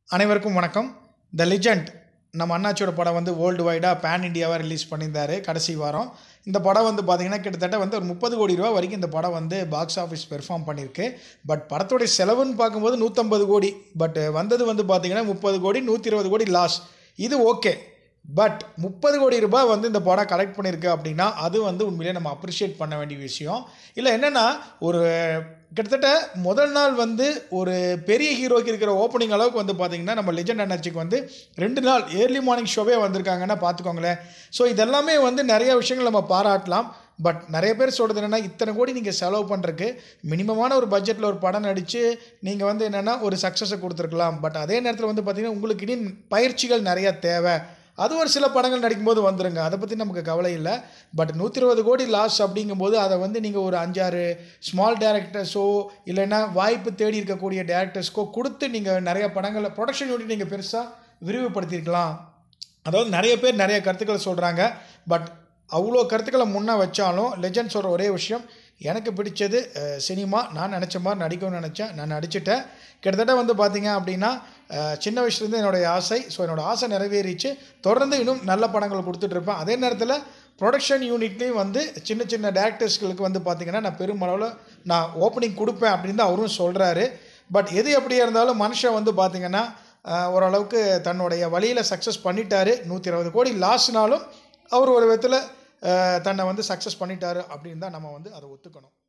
அனைவருக்கும் வணக்கம் த லிஜெண்ட் நம்ம அண்ணாச்சியோட படம் வந்து வேர்ல்டு வைடாக பேன் இண்டியாவாக ரிலீஸ் பண்ணியிருந்தாரு கடைசி வாரம் இந்த படம் வந்து பார்த்திங்கன்னா கிட்டத்தட்ட வந்து ஒரு முப்பது கோடி ரூபா வரைக்கும் இந்த படம் வந்து பாக்ஸ் ஆஃபீஸ் பெர்ஃபார்ம் பண்ணியிருக்கு பட் படத்தோடைய செலவுன்னு பார்க்கும்போது நூற்றம்பது கோடி பட் வந்தது வந்து பார்த்திங்கன்னா முப்பது கோடி நூற்றி இருபது கோடி லாஸ் இது ஓகே பட் முப்பது கோடி ரூபாய் வந்து இந்த படம் கலெக்ட் பண்ணியிருக்கு அப்படின்னா அது வந்து உண்மையிலேயே நம்ம அப்ரிஷியேட் பண்ண வேண்டிய விஷயம் இல்லை என்னென்னா ஒரு கிட்டத்தட்ட முதல் நாள் வந்து ஒரு பெரிய ஹீரோக்கு இருக்கிற ஓப்பனிங் அளவுக்கு வந்து பார்த்தீங்கன்னா நம்ம லெஜெண்ட் அண்ணாச்சிக்கு வந்து ரெண்டு நாள் ஏர்லி மார்னிங் ஷோவே வந்திருக்காங்கன்னா பார்த்துக்கோங்களேன் ஸோ இதெல்லாமே வந்து நிறைய விஷயங்கள் நம்ம பாராட்டலாம் பட் நிறைய பேர் சொல்கிறது என்னென்னா இத்தனை கோடி நீங்கள் செலவு பண்ணுறதுக்கு மினிமமான ஒரு பட்ஜெட்டில் ஒரு படம் நடித்து நீங்கள் வந்து என்னென்னா ஒரு சக்ஸஸை கொடுத்துருக்கலாம் பட் அதே நேரத்தில் வந்து பார்த்திங்கன்னா உங்களுக்கு இனி பயிற்சிகள் நிறையா தேவை அது ஒரு சில படங்கள் நடிக்கும்போது வந்துருங்க அதை பற்றி நமக்கு கவலை இல்லை பட் நூற்றி இருபது கோடி லாஸ் அப்படிங்கும்போது அதை வந்து நீங்கள் ஒரு அஞ்சாறு ஸ்மால் டேரக்டர்ஸோ இல்லைன்னா வாய்ப்பு தேடி இருக்கக்கூடிய டேரக்டர்ஸ்க்கோ கொடுத்து நீங்கள் நிறைய படங்களை ப்ரொடக்ஷன் யூனிட் நீங்கள் பெருசாக விரிவுபடுத்தியிருக்கலாம் அதாவது நிறைய பேர் நிறைய கருத்துக்களை சொல்கிறாங்க பட் அவ்வளோ கருத்துக்களை முன்னே வச்சாலும் லெஜண்ட் சொல்கிற ஒரே விஷயம் எனக்கு பிடிச்சது அஹ், சினிமா நான் நினச்ச மாதிரி நடிக்கணும்னு நினச்சேன் நான் நடிச்சிட்டேன் கிட்டத்தட்ட வந்து பார்த்தீங்க அப்படின்னா அஹ், சின்ன வயசுலேருந்து என்னுடைய ஆசை ஸோ என்னோட ஆசை நிறைவேறிச்சு தொடர்ந்து இன்னும் நல்ல படங்கள் கொடுத்துட்ருப்பேன் அதே நேரத்தில் ப்ரொடக்ஷன் யூனிட்லேயும் வந்து சின்ன சின்ன டேரக்டர்ஸ்களுக்கு வந்து பார்த்திங்கன்னா நான் பெருமளவில் நான் ஓப்பனிங் கொடுப்பேன் அப்படின்னு தான் அவரும் சொல்கிறாரு பட் எது எப்படியா இருந்தாலும் மனுஷன் வந்து பார்த்திங்கன்னா அஹ், ஓரளவுக்கு தன்னுடைய வழியில் சக்ஸஸ் பண்ணிட்டாரு நூற்றி இருபது கோடி லாஸ்னாலும் அவர் ஒரு விதத்தில் தன்னை வந்து சக்ஸஸ் பண்ணிட்டாரு அப்படின்னு தான் நம்ம வந்து அதை ஒத்துக்கணும்